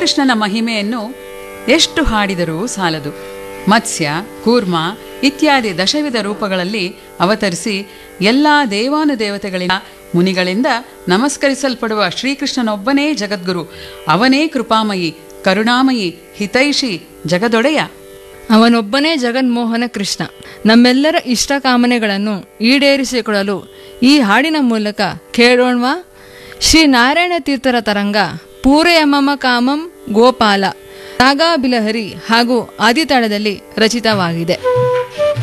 ಶ್ರೀಕೃಷ್ಣನ ಮಹಿಮೆಯನ್ನು ಎಷ್ಟು ಹಾಡಿದರೂ ಸಾಲದು ಮತ್ಸ್ಯ ಕೂರ್ಮ ಇತ್ಯಾದಿ ದಶವಿಧ ರೂಪಗಳಲ್ಲಿ ಅವತರಿಸಿ ಎಲ್ಲ ದೇವಾನುದೇವತೆಗಳಿಂದ ಮುನಿಗಳಿಂದ ನಮಸ್ಕರಿಸಲ್ಪಡುವ ಶ್ರೀಕೃಷ್ಣನೊಬ್ಬನೇ ಜಗದ್ಗುರು ಅವನೇ ಕೃಪಾಮಯಿ ಕರುಣಾಮಯಿ ಹಿತೈಷಿ ಜಗದೊಡೆಯ ಅವನೊಬ್ಬನೇ ಜಗನ್ಮೋಹನ ಕೃಷ್ಣ ನಮ್ಮೆಲ್ಲರ ಇಷ್ಟ ಕಾಮನೆಗಳನ್ನು ಈಡೇರಿಸಿಕೊಡಲು ಈ ಹಾಡಿನ ಮೂಲಕ ಕೇಳೋಣ್ವಾ ಶ್ರೀ ನಾರಾಯಣ ತೀರ್ಥರ ತರಂಗ ಪೂರಯ ಮಮ ಕಾಮಂ ಗೋಪಾಲ ರಾಗಾಬಿಲಹರಿ ಹಾಗೂ ಆದಿತಾಳದಲ್ಲಿ ರಚಿತವಾಗಿದೆ